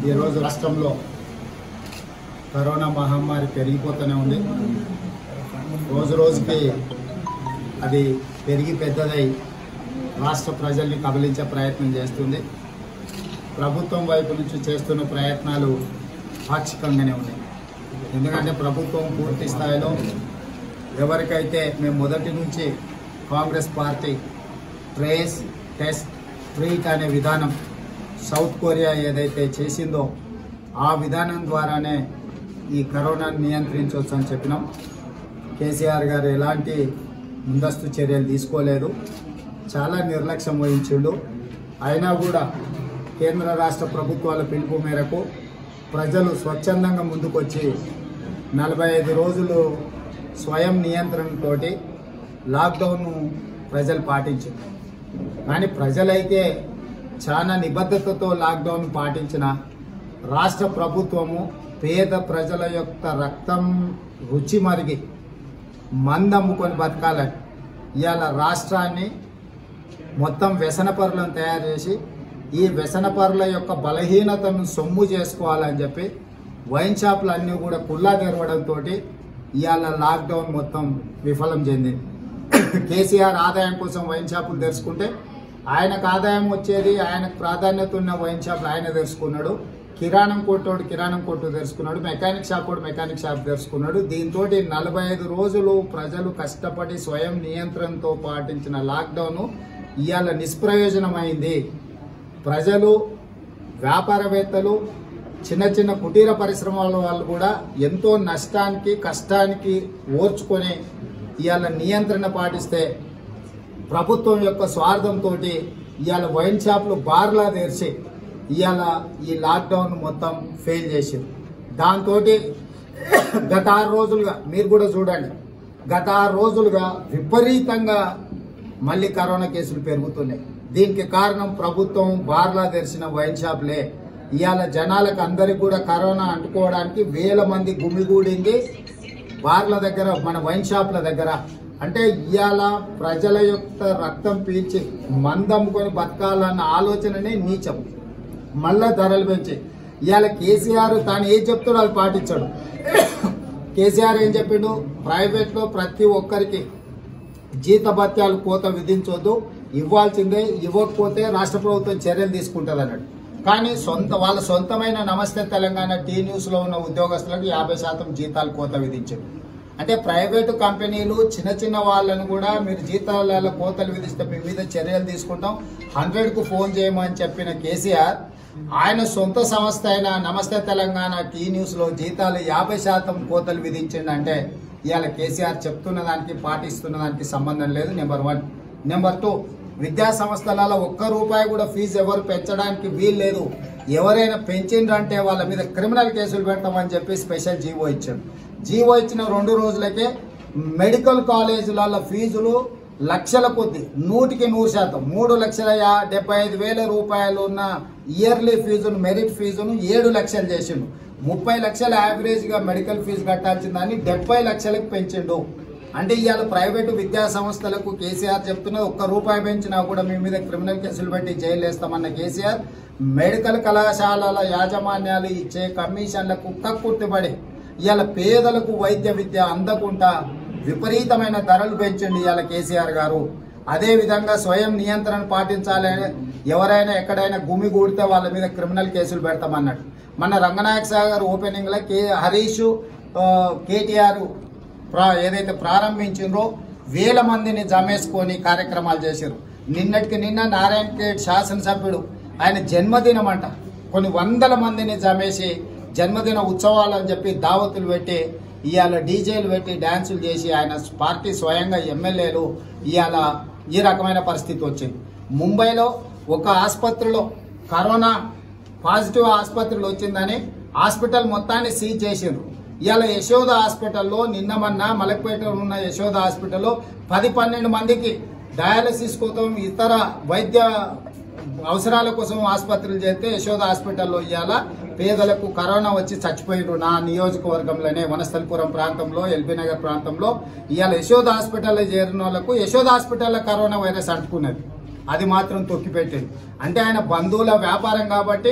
ఈరోజు రాష్ట్రంలో కరోనా మహమ్మారి పెరిగిపోతూనే ఉంది రోజు రోజుకి అది పెరిగి పెద్దదై రాష్ట్ర ప్రజల్ని కబలించే ప్రయత్నం చేస్తుంది ప్రభుత్వం వైపు నుంచి చేస్తున్న ప్రయత్నాలు పాక్షికంగానే ఉన్నాయి ఎందుకంటే ప్రభుత్వం పూర్తి స్థాయిలో ఎవరికైతే మేము మొదటి నుంచి Congress party trace test treat అనే విధానం సౌత్ కొరియా ఏదైతే చేసిందో ఆ విధానం ద్వారానే ఈ కరోనాను నియంత్రించవచ్చు అని చెప్పినాం కేసీఆర్ గారు ఎలాంటి ముందస్తు చర్యలు తీసుకోలేదు చాలా నిర్లక్ష్యం వహించిండు అయినా కూడా కేంద్ర రాష్ట్ర ప్రభుత్వాల పిలుపు మేరకు ప్రజలు స్వచ్ఛందంగా ముందుకొచ్చి నలభై ఐదు రోజులు స్వయం నియంత్రణతోటి లాక్డౌన్ను ప్రజలు పాటించారు కానీ ప్రజలైతే చాలా నిబద్ధతతో లాక్డౌన్ పాటించిన రాష్ట్ర ప్రభుత్వము పేద ప్రజల యొక్క రక్తం రుచి మరిగి మందు అమ్ముకొని బతకాలని ఇవాళ రాష్ట్రాన్ని మొత్తం వ్యసనపరులను తయారు చేసి ఈ వ్యసనపరుల యొక్క బలహీనతను సొమ్ము చేసుకోవాలని చెప్పి వైన్ షాపులు అన్నీ కూడా కుల్లా తెరవడంతో ఇవాళ లాక్డౌన్ మొత్తం విఫలం చెందింది కేసీఆర్ ఆదాయం కోసం వైన్ షాపులు తెరుచుకుంటే ఆయనకు ఆదాయం వచ్చేది ఆయనకు ప్రాధాన్యత ఉన్న వైన్ షాపులు ఆయన తెరుచుకున్నాడు కిరాణం కొట్టోడు కిరాణం కొట్టు తెరుచుకున్నాడు మెకానిక్ షాప్ కూడా మెకానిక్ షాప్ తెరుచుకున్నాడు దీంతో నలభై ఐదు రోజులు ప్రజలు కష్టపడి స్వయం నియంత్రణతో పాటించిన లాక్డౌన్ ఇవాళ నిష్ప్రయోజనమైంది ప్రజలు వ్యాపారవేత్తలు చిన్న చిన్న కుటీర పరిశ్రమల వాళ్ళు కూడా ఎంతో నష్టానికి కష్టానికి ఓర్చుకొని ఇవాళ నియంత్రణ పాటిస్తే ప్రభుత్వం యొక్క స్వార్థంతో ఇవాళ వైన్ షాపులు బార్లా తెరిచి ఇవాళ ఈ లాక్డౌన్ మొత్తం ఫెయిల్ చేసింది దాంతో గత ఆరు రోజులుగా మీరు కూడా చూడండి గత ఆరు రోజులుగా విపరీతంగా మళ్ళీ కరోనా కేసులు పెరుగుతున్నాయి దీనికి కారణం ప్రభుత్వం బార్లా తెరిచిన వైన్ షాపులే ఇవాళ జనాలకు అందరికి కూడా కరోనా అంటుకోవడానికి వేల మంది గుమిగూడింది బార్ల దగ్గర మన వైన్ షాప్ల దగ్గర అంటే ఇవాళ ప్రజల యొక్క రక్తం పీల్చి మందమ్ముకొని బతకాలన్న ఆలోచననే నీచం మళ్ళా ధరలు పెంచి ఇవాళ కేసీఆర్ తాను ఏం చెప్తాడో అది పాటించాడు కేసీఆర్ ఏం చెప్పిండు ప్రైవేట్లో ప్రతి ఒక్కరికి జీతభత్యాలు కోత విధించొద్దు ఇవ్వాల్సిందే ఇవ్వకపోతే రాష్ట్ర ప్రభుత్వం చర్యలు తీసుకుంటుంది అన్నాడు కానీ సొంత వాళ్ళ సొంతమైన నమస్తే తెలంగాణ టీ న్యూస్లో ఉన్న ఉద్యోగస్తులకు యాభై శాతం జీతాలు కోత విధించారు అంటే ప్రైవేటు కంపెనీలు చిన్న చిన్న వాళ్ళను కూడా మీరు జీతాల కోతలు విధిస్తే మీ మీద చర్యలు తీసుకుంటాం హండ్రెడ్కు ఫోన్ చేయమని చెప్పిన కేసీఆర్ ఆయన సొంత సంస్థ అయిన నమస్తే తెలంగాణ టీ న్యూస్లో జీతాలు యాభై శాతం కోతలు విధించిండంటే ఇవాళ కేసీఆర్ చెప్తున్న దానికి పాటిస్తున్న దానికి సంబంధం లేదు నెంబర్ వన్ నెంబర్ టూ విద్యా సంస్థలలో ఒక్క రూపాయి కూడా ఫీజు ఎవరు పెంచడానికి వీలు లేదు ఎవరైనా పెంచిండ్రంటే వాళ్ళ మీద క్రిమినల్ కేసులు పెడతామని చెప్పి స్పెషల్ జీవో ఇచ్చాడు జీవో ఇచ్చిన రెండు రోజులకే మెడికల్ కాలేజీల ఫీజులు లక్షల కొద్ది నూటికి నూరు శాతం మూడు లక్షల యా- డెబ్బై ఐదు వేల రూపాయలు ఉన్న ఇయర్లీ ఫీజును మెరిట్ ఫీజును ఏడు లక్షలు చేసిండు ముప్పై లక్షల యావరేజ్గా మెడికల్ ఫీజు కట్టాల్సిన దాన్ని డెబ్బై లక్షలకు పెంచిండు అంటే ఇవాళ ప్రైవేటు విద్యా సంస్థలకు కేసీఆర్ చెప్తున్న ఒక్క రూపాయి పెంచినా కూడా మీ మీద క్రిమినల్ కేసులు పెట్టి జైలు వేస్తామన్న కేసీఆర్ మెడికల్ కళాశాలల యాజమాన్యాలు ఇచ్చే కమిషన్లకు కక్కుర్తిపడి ఇవాళ పేదలకు వైద్య విద్య అందకుండా విపరీతమైన ధరలు పెంచండి ఇవాళ కేసీఆర్ గారు అదే విధంగా స్వయం నియంత్రణ పాటించాలని ఎవరైనా ఎక్కడైనా గుమి కూడితే వాళ్ళ మీద క్రిమినల్ కేసులు పెడతామన్నాడు మన రంగనాయక సాగర్ ఓపెనింగ్ లో కే హరీష్ ఆ, కేటీఆర్ ప్రా- ఏదైతే ప్రారంభించిండ్రో వేల మందిని జమేసుకొని కార్యక్రమాలు చేశారు నిన్నటికి నిన్న నారాయణ ఖేడ్ శాసనసభ్యుడు ఆయన జన్మదినం అంట కొన్ని వందల మందిని జమేసి జన్మదిన ఉత్సవాలు అని చెప్పి దావతులు పెట్టి ఇవాళ డీజేలు పెట్టి డ్యాన్సులు చేసి ఆయన పార్టీ స్వయంగా ఎమ్మెల్యేలు ఇవాళ ఈ రకమైన పరిస్థితి వచ్చింది ముంబైలో ఒక ఆసుపత్రిలో కరోనా పాజిటివ్ ఆసుపత్రిలో వచ్చిందని హాస్పిటల్ మొత్తాన్ని సీజ్ చేసిండ్రు ఇవాళ యశోద హాస్పిటల్లో నిన్న మొన్న మలక్పేటలో ఉన్న యశోద హాస్పిటల్లో పది పన్నెండు మందికి డయాలసిస్ కోసం ఇతర వైద్య అవసరాల కోసం ఆసుపత్రులు చేస్తే యశోద హాస్పిటల్లో ఇవాళ పేదలకు కరోనా వచ్చి చచ్చిపోయారు నా నియోజకవర్గంలోనే వనస్థలిపురం ప్రాంతంలో ఎల్బీ నగర్ ప్రాంతంలో ఇవాళ యశోద హాస్పిటల్లో చేరిన వాళ్ళకు యశోద హాస్పిటల్లో కరోనా వైరస్ అంటుకున్నది అది మాత్రం తొక్కిపెట్టింది అంటే ఆయన బంధువుల వ్యాపారం కాబట్టి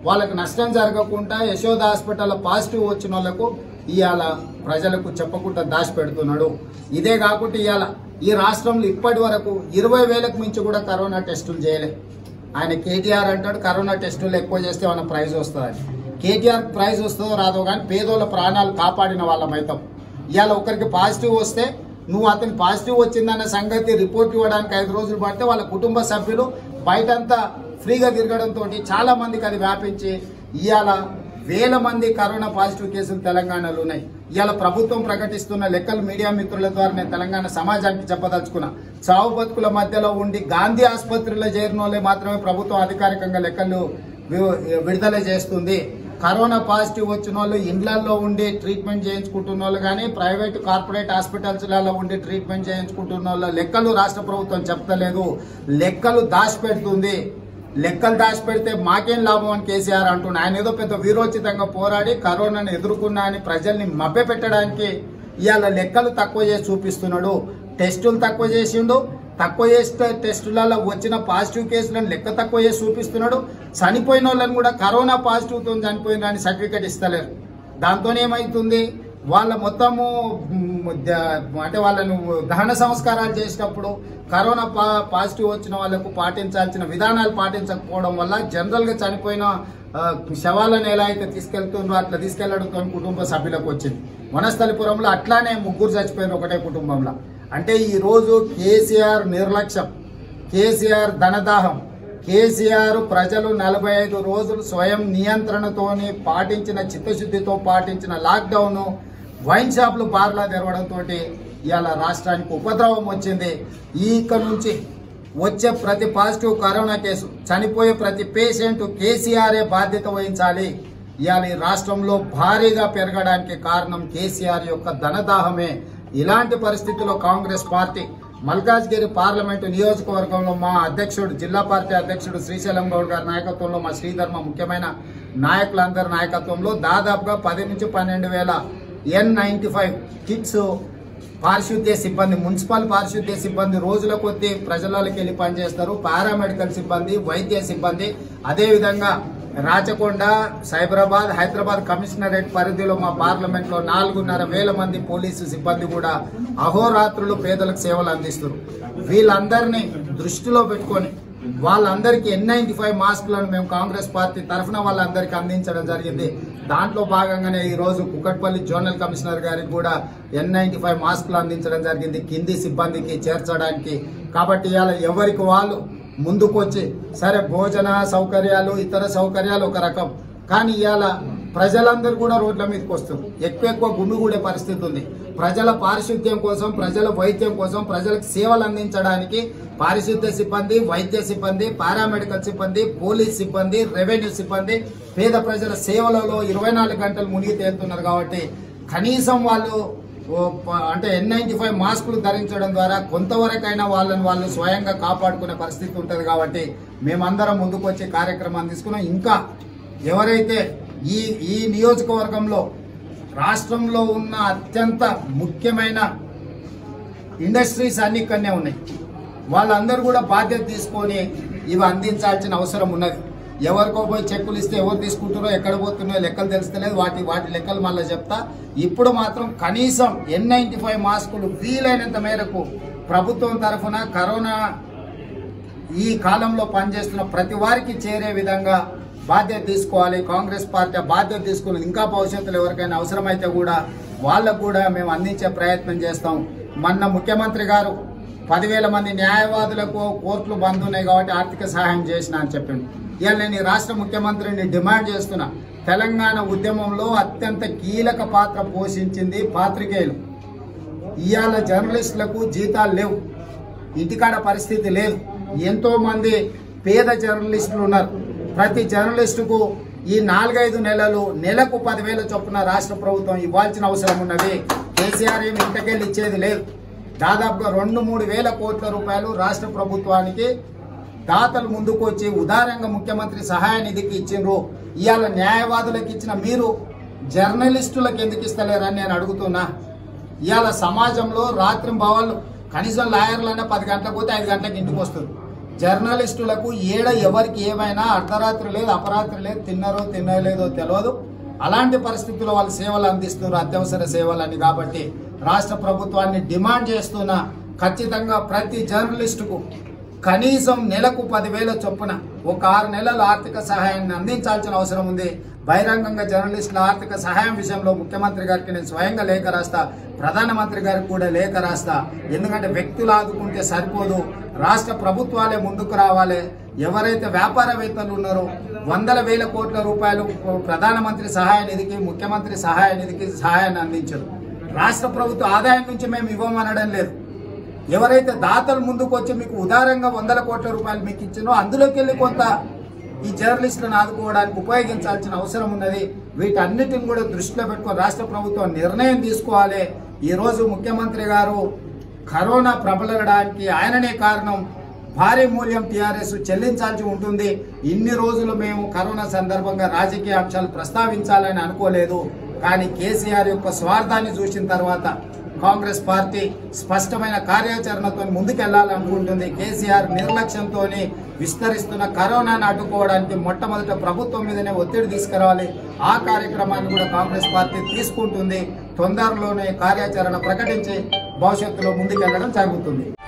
వాళ్ళకి నష్టం జరగకుండా యశోద హాస్పిటల్ పాజిటివ్ వచ్చిన వాళ్ళకు ఇవాళ ప్రజలకు చెప్పకుండా దాచిపెడుతున్నాడు ఇదే కాకుండా ఇవాళ ఈ రాష్ట్రంలో ఇప్పటి వరకు ఇరవై వేలకు మించి కూడా కరోనా టెస్టులు చేయలే ఆయన కేటీఆర్ అంటాడు కరోనా టెస్టులు ఎక్కువ చేస్తే మన ప్రైజ్ వస్తుందని కేటీఆర్ ప్రైజ్ వస్తుందో రాదో కానీ పేదోళ్ళ ప్రాణాలు కాపాడిన వాళ్ళం అవుతాం ఇవాళ ఒకరికి పాజిటివ్ వస్తే నువ్వు అతని పాజిటివ్ వచ్చిందన్న సంగతి రిపోర్ట్ ఇవ్వడానికి ఐదు రోజులు పడితే వాళ్ళ కుటుంబ సభ్యులు బయటంతా ఫ్రీగా తిరగడంతో చాలా మందికి అది వ్యాపించి ఇవాళ వేల మంది కరోనా పాజిటివ్ కేసులు తెలంగాణలో ఉన్నాయి ఇవాళ ప్రభుత్వం ప్రకటిస్తున్న లెక్కలు మీడియా మిత్రుల ద్వారా నేను తెలంగాణ సమాజానికి చెప్పదలుచుకున్నా చావు బతుకుల మధ్యలో ఉండి గాంధీ ఆసుపత్రిలో చేరిన వాళ్ళే మాత్రమే ప్రభుత్వం అధికారికంగా లెక్కలు వి- విడుదల చేస్తుంది కరోనా పాజిటివ్ వచ్చిన వాళ్ళు ఇండ్లల్లో ఉండి ట్రీట్మెంట్ చేయించుకుంటున్న వాళ్ళు కానీ ప్రైవేట్ కార్పొరేట్ హాస్పిటల్స్లలో ఉండి ట్రీట్మెంట్ చేయించుకుంటున్న వాళ్ళ లెక్కలు రాష్ట్ర ప్రభుత్వం చెప్తలేదు లెక్కలు దాచిపెడుతుంది లెక్కలు దాచిపెడితే మాకేం లాభం అని కేసీఆర్ అంటున్నాడు ఆయన ఏదో పెద్ద వీరోచితంగా పోరాడి కరోనాను ఎదుర్కొన్నా అని ప్రజల్ని మభ్య పెట్టడానికి ఇవాళ లెక్కలు తక్కువ చేసి చూపిస్తున్నాడు టెస్టులు తక్కువ చేసిండు తక్కువ చేస్తే టెస్టులలో వచ్చిన పాజిటివ్ కేసులను లెక్క తక్కువ చేసి చూపిస్తున్నాడు చనిపోయిన వాళ్ళని కూడా కరోనా పాజిటివ్తో చనిపోయిన సర్టిఫికేట్ ఇస్తలేరు దాంతో ఏమవుతుంది వాళ్ళ మొత్తము మ్, ద- అంటే వాళ్ళను దహన సంస్కారాలు చేసినప్పుడు కరోనా పా పాజిటివ్ వచ్చిన వాళ్ళకు పాటించాల్సిన విధానాలు పాటించకపోవడం వల్ల జనరల్గా చనిపోయిన ఆ, శవాలను ఎలా అయితే తీసుకెళ్తుండ్రో అట్లా తీసుకెళ్లడంతో కుటుంబ సభ్యులకు వచ్చింది వనస్థలిపురంలో అట్లానే ముగ్గురు చచ్చిపోయిన ఒకటే కుటుంబంలో అంటే ఈ రోజు కేసీఆర్ నిర్లక్ష్యం కేసీఆర్ ధనదాహం కేసీఆర్ ప్రజలు నలభై ఐదు రోజులు స్వయం నియంత్రణతోని పాటించిన చిత్తశుద్ధితో పాటించిన లాక్డౌన్ వైన్ షాపులు బార్లా తెరవడంతో ఇవాళ రాష్ట్రానికి ఉపద్రవం వచ్చింది ఇక నుంచి వచ్చే ప్రతి పాజిటివ్ కరోనా కేసు చనిపోయే ప్రతి పేషెంట్ కేసీఆరే బాధ్యత వహించాలి ఇవాళ ఈ రాష్ట్రంలో భారీగా పెరగడానికి కారణం కేసీఆర్ యొక్క ధనదాహమే ఇలాంటి పరిస్థితుల్లో కాంగ్రెస్ పార్టీ మల్కాజ్గిరి పార్లమెంటు నియోజకవర్గంలో మా అధ్యక్షుడు జిల్లా పార్టీ అధ్యక్షుడు శ్రీశైలం గౌడ్ గారి నాయకత్వంలో మా శ్రీధర్మ ముఖ్యమైన నాయకులందరి నాయకత్వంలో దాదాపుగా పది నుంచి పన్నెండు వేల ఎన్ నైంటీ ఫైవ్ కిట్స్ పారిశుద్ధ్య సిబ్బంది మున్సిపల్ పారిశుద్ధ్య సిబ్బంది రోజుల కొద్దీ ప్రజలకి వెళ్ళి పనిచేస్తారు పారామెడికల్ సిబ్బంది వైద్య సిబ్బంది అదేవిధంగా రాచకొండ సైబరాబాద్ హైదరాబాద్ కమిషనరేట్ పరిధిలో మా పార్లమెంట్ లో నాలుగున్నర వేల మంది పోలీసు సిబ్బంది కూడా అహోరాత్రులు పేదలకు సేవలు అందిస్తారు వీళ్ళందరినీ దృష్టిలో పెట్టుకొని వాళ్ళందరికీ ఎన్ నైన్టీ ఫైవ్ మాస్కులను మేము కాంగ్రెస్ పార్టీ తరఫున వాళ్ళందరికీ అందించడం జరిగింది దాంట్లో భాగంగానే ఈ రోజు కుకట్పల్లి జోనల్ కమిషనర్ గారికి కూడా ఎన్ నైన్టీ ఫైవ్ మాస్కులు అందించడం జరిగింది కింది సిబ్బందికి చేర్చడానికి కాబట్టి ఇవాళ ఎవరికి వాళ్ళు ముందుకొచ్చి సరే భోజన సౌకర్యాలు ఇతర సౌకర్యాలు ఒక రకం కానీ ఇవాళ ప్రజలందరూ కూడా రోడ్ల మీదకి వస్తారు ఎక్కువ ఎక్కువ గుమిగూడే పరిస్థితి ఉంది ప్రజల పారిశుద్ధ్యం కోసం ప్రజల వైద్యం కోసం ప్రజలకు సేవలు అందించడానికి పారిశుద్ధ్య సిబ్బంది వైద్య సిబ్బంది పారామెడికల్ సిబ్బంది పోలీస్ సిబ్బంది రెవెన్యూ సిబ్బంది పేద ప్రజల సేవలలో ఇరవై నాలుగు గంటలు మునిగి తేలుతున్నారు కాబట్టి కనీసం వాళ్ళు ఓ ప- అంటే ఎన్ నైన్టీ ఫైవ్ మాస్కులు ధరించడం ద్వారా కొంతవరకైనా వాళ్ళని వాళ్ళు స్వయంగా కాపాడుకునే పరిస్థితి ఉంటుంది కాబట్టి మేమందరం ముందుకు వచ్చి కార్యక్రమాన్ని తీసుకున్నాం ఇంకా ఎవరైతే ఈ ఈ నియోజకవర్గంలో రాష్ట్రంలో ఉన్న అత్యంత ముఖ్యమైన ఇండస్ట్రీస్ అన్ని ఇక్కడనే ఉన్నాయి వాళ్ళందరూ కూడా బాధ్యత తీసుకొని ఇవి అందించాల్సిన అవసరం ఉన్నది ఎవరికో పోయి చెక్కులు ఇస్తే ఎవరు తీసుకుంటారో ఎక్కడ పోతున్నారో లెక్కలు తెలుస్తలేదు వాటి వాటి లెక్కలు మళ్ళీ చెప్తా ఇప్పుడు మాత్రం కనీసం ఎన్ నైంటీ ఫైవ్ మాస్కులు వీలైనంత మేరకు ప్రభుత్వం తరఫున కరోనా ఈ కాలంలో పనిచేస్తున్న ప్రతి వారికి చేరే విధంగా బాధ్యత తీసుకోవాలి కాంగ్రెస్ పార్టీ ఆ బాధ్యత తీసుకుని ఇంకా భవిష్యత్తులో ఎవరికైనా అవసరమైతే కూడా వాళ్ళకు కూడా మేము అందించే ప్రయత్నం చేస్తాం మొన్న ముఖ్యమంత్రి గారు పదివేల మంది న్యాయవాదులకు కోర్టులు బంద్ ఉన్నాయి కాబట్టి ఆర్థిక సహాయం చేసిన అని చెప్పిండు ఇవాళ నేను ఈ రాష్ట్ర ముఖ్యమంత్రిని డిమాండ్ చేస్తున్నా తెలంగాణ ఉద్యమంలో అత్యంత కీలక పాత్ర పోషించింది పాత్రికేయులు ఇవాళ జర్నలిస్టులకు జీతాలు లేవు ఇంటికాడ పరిస్థితి లేదు ఎంతో మంది పేద జర్నలిస్టులు ఉన్నారు ప్రతి జర్నలిస్టుకు ఈ నాలుగైదు నెలలు నెలకు పదివేల చొప్పున రాష్ట్ర ప్రభుత్వం ఇవ్వాల్సిన అవసరం ఉన్నది కేసీఆర్ ఏమి ఇంటకెళ్ళి ఇచ్చేది లేదు దాదాపుగా రెండు మూడు వేల కోట్ల రూపాయలు రాష్ట్ర ప్రభుత్వానికి దాతలు ముందుకు వచ్చి ఉదారంగా ముఖ్యమంత్రి సహాయ నిధికి ఇచ్చిండ్రు ఇవాళ న్యాయవాదులకు ఇచ్చిన మీరు జర్నలిస్టులకు ఎందుకు ఇస్తలేరని నేను అడుగుతున్నా ఇవాళ సమాజంలో రాత్రి భావాలు కనీసం లాయర్లైనా పది గంటలకు పోతే ఐదు గంటలకు ఇంటికి వస్తారు జర్నలిస్టులకు ఏడ ఎవరికి ఏమైనా అర్ధరాత్రి లేదు అపరాత్రి లేదు తిన్నారో తినలేదో తెలియదు అలాంటి పరిస్థితుల్లో వాళ్ళు సేవలు అందిస్తున్నారు అత్యవసర సేవలని కాబట్టి రాష్ట్ర ప్రభుత్వాన్ని డిమాండ్ చేస్తున్న ఖచ్చితంగా ప్రతి జర్నలిస్టుకు కనీసం నెలకు పదివేల చొప్పున ఒక ఆరు నెలల ఆర్థిక సహాయాన్ని అందించాల్సిన అవసరం ఉంది బహిరంగంగా జర్నలిస్టుల ఆర్థిక సహాయం విషయంలో ముఖ్యమంత్రి గారికి నేను స్వయంగా లేఖ రాస్తా ప్రధానమంత్రి గారికి కూడా లేఖ రాస్తా ఎందుకంటే వ్యక్తులు ఆదుకుంటే సరిపోదు రాష్ట్ర ప్రభుత్వాలే ముందుకు రావాలి ఎవరైతే వ్యాపారవేత్తలు ఉన్నారో వందల వేల కోట్ల రూపాయలు ప్రధానమంత్రి సహాయ నిధికి ముఖ్యమంత్రి సహాయ నిధికి సహాయాన్ని అందించరు రాష్ట్ర ప్రభుత్వ ఆదాయం నుంచి మేము ఇవ్వమనడం లేదు ఎవరైతే దాతలు ముందుకు వచ్చి మీకు ఉదారంగా వందల కోట్ల రూపాయలు మీకు ఇచ్చినో అందులోకి వెళ్ళి కొంత ఈ జర్నలిస్టులను ఆదుకోవడానికి ఉపయోగించాల్సిన అవసరం ఉన్నది వీటన్నిటిని కూడా దృష్టిలో పెట్టుకొని రాష్ట్ర ప్రభుత్వం నిర్ణయం తీసుకోవాలి ఈ రోజు ముఖ్యమంత్రి గారు కరోనా ప్రబలడానికి ఆయననే కారణం భారీ మూల్యం టీఆర్ఎస్ చెల్లించాల్సి ఉంటుంది ఇన్ని రోజులు మేము కరోనా సందర్భంగా రాజకీయ అంశాలు ప్రస్తావించాలని అనుకోలేదు కానీ కేసీఆర్ యొక్క స్వార్థాన్ని చూసిన తర్వాత కాంగ్రెస్ పార్టీ స్పష్టమైన కార్యాచరణతో ముందుకెళ్లాలనుకుంటుంది కేసీఆర్ నిర్లక్ష్యంతో విస్తరిస్తున్న కరోనాను అడ్డుకోవడానికి మొట్టమొదట ప్రభుత్వం మీదనే ఒత్తిడి తీసుకురావాలి ఆ కార్యక్రమాన్ని కూడా కాంగ్రెస్ పార్టీ తీసుకుంటుంది తొందరలోనే కార్యాచరణ ప్రకటించి భవిష్యత్తులో ముందుకెళ్లడం జరుగుతుంది